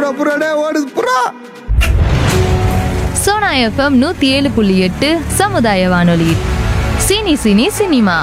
புறா புறாடே ஓடுது புறா சோனா எஃப்எம் நூத்தி ஏழு புள்ளி எட்டு சமுதாய வானொலி சினி சினி சினிமா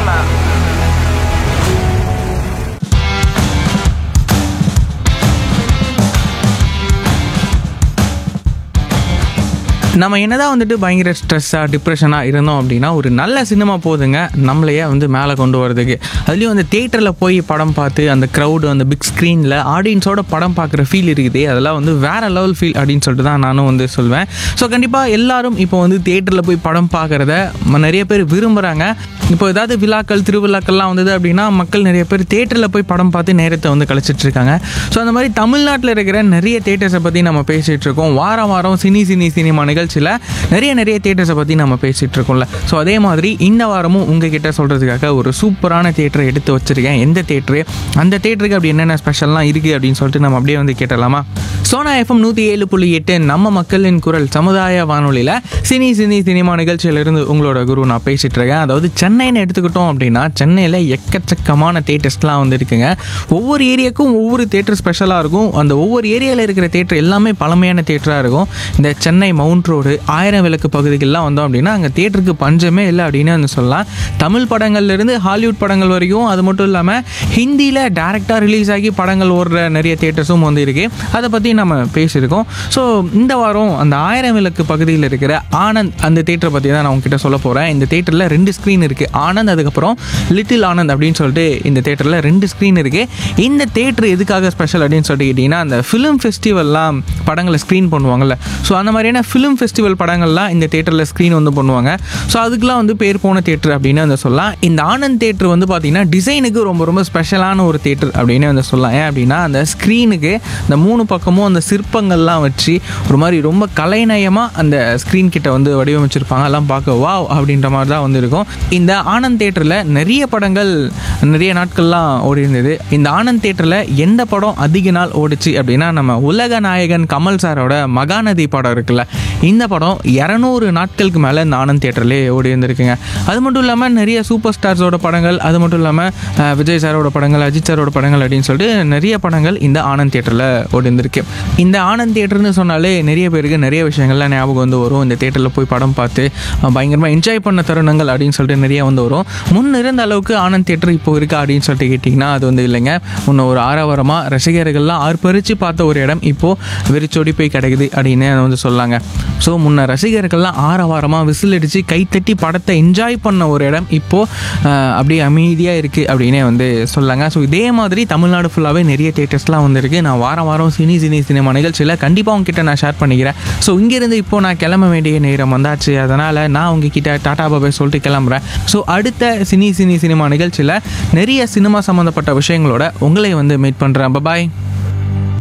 நம்ம என்னதான் வந்துட்டு பயங்கர ஸ்ட்ரெஸ்ஸாக டிப்ரெஷனாக இருந்தோம் அப்படின்னா ஒரு நல்ல சினிமா போதுங்க நம்மளையே வந்து மேலே கொண்டு வரதுக்கு அதுலேயும் வந்து தேட்டரில் போய் படம் பார்த்து அந்த க்ரௌடு அந்த பிக் ஸ்க்ரீனில் ஆடியன்ஸோட படம் பார்க்குற ஃபீல் இருக்குது அதெல்லாம் வந்து வேறு லெவல் ஃபீல் அப்படின்னு சொல்லிட்டு தான் நானும் வந்து சொல்வேன் ஸோ கண்டிப்பாக எல்லாரும் இப்போ வந்து தேட்டரில் போய் படம் பார்க்குறத நிறைய பேர் விரும்புகிறாங்க இப்போ ஏதாவது விழாக்கள் திருவிழாக்கள்லாம் வந்தது அப்படின்னா மக்கள் நிறைய பேர் தேட்டரில் போய் படம் பார்த்து நேரத்தை வந்து கழிச்சிட்டு இருக்காங்க ஸோ அந்த மாதிரி தமிழ்நாட்டில் இருக்கிற நிறைய தேட்டர்ஸை பற்றி நம்ம பேசிகிட்டு இருக்கோம் வாரம் வாரம் சினி சினி சினிமா நிகழ்ச்சியில் நிறைய நிறைய தேட்டர்ஸை பற்றி நம்ம பேசிகிட்டு இருக்கோம்ல ஸோ அதே மாதிரி இந்த வாரமும் உங்ககிட்ட சொல்கிறதுக்காக ஒரு சூப்பரான தேட்டரை எடுத்து வச்சிருக்கேன் எந்த தேட்டரு அந்த தேட்டருக்கு அப்படி என்னென்ன ஸ்பெஷல்லாம் இருக்குது அப்படின்னு சொல்லிட்டு நம்ம அப்படியே வந்து கேட்டலாமா சோனா எஃப்எம் நூற்றி ஏழு புள்ளி எட்டு நம்ம மக்களின் குரல் சமுதாய வானொலியில் சினி சினி சினிமா நிகழ்ச்சியிலிருந்து உங்களோட குரு நான் பேசிகிட்டு இருக்கேன் அதாவது சென்னைன்னு எடுத்துக்கிட்டோம் அப்படின்னா சென்னையில் எக்கச்சக்கமான தேட்டர்ஸ்லாம் வந்து இருக்குங்க ஒவ்வொரு ஏரியாவுக்கும் ஒவ்வொரு தேட்டர் ஸ்பெஷலாக இருக்கும் அந்த ஒவ்வொரு ஏரியாவில் இருக்கிற தேட்டர் எல்லாமே பழமையான தேட்டராக இருக்கும் இந்த சென்னை மவுண்ட் ரோடு ஆயிரம் விளக்கு பகுதிகள்லாம் வந்தோம் அப்படின்னா அங்கே தேட்டருக்கு பஞ்சமே இல்லை அப்படின்னு வந்து சொல்லலாம் தமிழ் படங்கள்லேருந்து ஹாலிவுட் படங்கள் வரைக்கும் அது மட்டும் இல்லாமல் ஹிந்தியில் டேரெக்டாக ரிலீஸ் ஆகி படங்கள் ஓடுற நிறைய தேட்டர்ஸும் வந்து இருக்கு அதை பற்றி நம்ம பேசியிருக்கோம் ஸோ இந்த வாரம் அந்த ஆயிரம் விளக்கு பகுதியில் இருக்கிற ஆனந்த் அந்த தேட்டரை பற்றி தான் நான் உங்ககிட்ட சொல்ல போகிறேன் இந்த தேட்டரில் ரெண்டு ஸ்க்ரீன் இருக்குது ஆனந்த் அதுக்கப்புறம் லிட்டில் ஆனந்த் அப்படின்னு சொல்லிட்டு இந்த தேட்டரில் ரெண்டு ஸ்க்ரீன் இருக்குது இந்த தேட்டர் எதுக்காக ஸ்பெஷல் அப்படின்னு சொல்லிட்டு கேட்டிங்கன்னா அந்த ஃபிலிம் ஃபெஸ்டிவல்லாம் படங்களை ஸ்க்ரீன் பண்ணுவாங்கல்ல ஸோ அந்த மாதிரியான ஃபிலிம் ஃபெஸ்டிவல் படங்கள்லாம் இந்த தேட்டரில் ஸ்க்ரீன் வந்து பண்ணுவாங்க ஸோ அதுக்கெலாம் வந்து பேர் போன தேட்டர் அப்படின்னு வந்து சொல்லலாம் இந்த ஆனந்த் தேட்டர் வந்து பார்த்திங்கன்னா டிசைனுக்கு ரொம்ப ரொம்ப ஸ்பெஷலான ஒரு தேட்டர் அப்படின்னு வந்து சொல்லலாம் ஏன் அப்படின்னா அந்த ஸ்க்ரீனுக்கு இந்த மூணு பக்கமும் அந்த சிற்பங்கள்லாம் வச்சு ஒரு மாதிரி ரொம்ப கலைநயமாக அந்த ஸ்க்ரீன் கிட்ட வந்து வடிவமைச்சிருப்பாங்க எல்லாம் பார்க்க வாவ் அப்படின்ற மாதிரி தான் வந்து இருக்கும் இந்த ஆனந்த் தேட்டரில் நிறைய படங்கள் நிறைய நாட்கள்லாம் ஓடி இருந்தது இந்த ஆனந்த் தேட்டரில் எந்த படம் அதிக நாள் ஓடிச்சு அப்படின்னா நம்ம உலக நாயகன் கமல் சாரோட மகாநதி படம் இருக்குல்ல இந்த படம் இரநூறு நாட்களுக்கு மேலே இந்த ஆனந்த் தேட்டர்லேயே ஓடி இருந்திருக்குங்க அது மட்டும் இல்லாமல் நிறைய சூப்பர் ஸ்டார்ஸோட படங்கள் அது மட்டும் இல்லாமல் அஹ், விஜய் சாரோட படங்கள் அஜித் சாரோட படங்கள் அப்படின்னு சொல்லிட்டு நிறைய படங்கள் இந்த ஆனந்த் தேட்டரில் ஓடி இருந்திருக்கு இந்த ஆனந்த் தேட்டர்னு சொன்னாலே நிறைய பேருக்கு நிறைய விஷயங்கள்லாம் ஞாபகம் வந்து வரும் இந்த தேட்டரில் போய் படம் பார்த்து அஹ், பயங்கரமாக என்ஜாய் பண்ண தருணங்கள் அப்படின்னு சொல்லிட்டு நிறைய வந்து வரும் முன் இருந்த அளவுக்கு ஆனந்த் தேட்டர் இப்போ இருக்கா அப்படின்னு சொல்லிட்டு கேட்டிங்கன்னா அது வந்து இல்லைங்க முன்ன ஒரு ஆரவாரமாக ரசிகர்கள்லாம் ஆர்ப்பரித்து பார்த்த ஒரு இடம் இப்போது வெறிச்சோடி போய் கிடைக்குது அப்படின்னு வந்து சொல்லாங்க ஸோ முன்ன ரசிகர்கள்லாம் ஆரவாரமாக விசில் அடித்து கைத்தட்டி படத்தை என்ஜாய் பண்ண ஒரு இடம் இப்போது அப்படியே அமைதியாக இருக்குது அப்படின்னே வந்து சொல்லாங்க ஸோ இதே மாதிரி தமிழ்நாடு ஃபுல்லாகவே நிறைய தேட்டர்ஸ்லாம் வந்துருக்கு நான் வாரம் வாரம் சினி சினி சினிமா நிகழ்ச்சியில் கண்டிப்பாக உங்ககிட்ட நான் ஷேர் பண்ணிக்கிறேன் ஸோ இங்கேருந்து இப்போ நான் கிளம்ப வேண்டிய நேரம் வந்தாச்சு அதனால் நான் உங்ககிட்ட டாடா பாபாய் சொல்லிட்டு கிளம்புறேன் ஸோ அடுத்த சினி சினி சினிமா நிகழ்ச்சியில் நிறைய சினிமா சம்மந்தப்பட்ட விஷயங்களோட உங்களை வந்து மீட் பண்ணுறேன் பாய்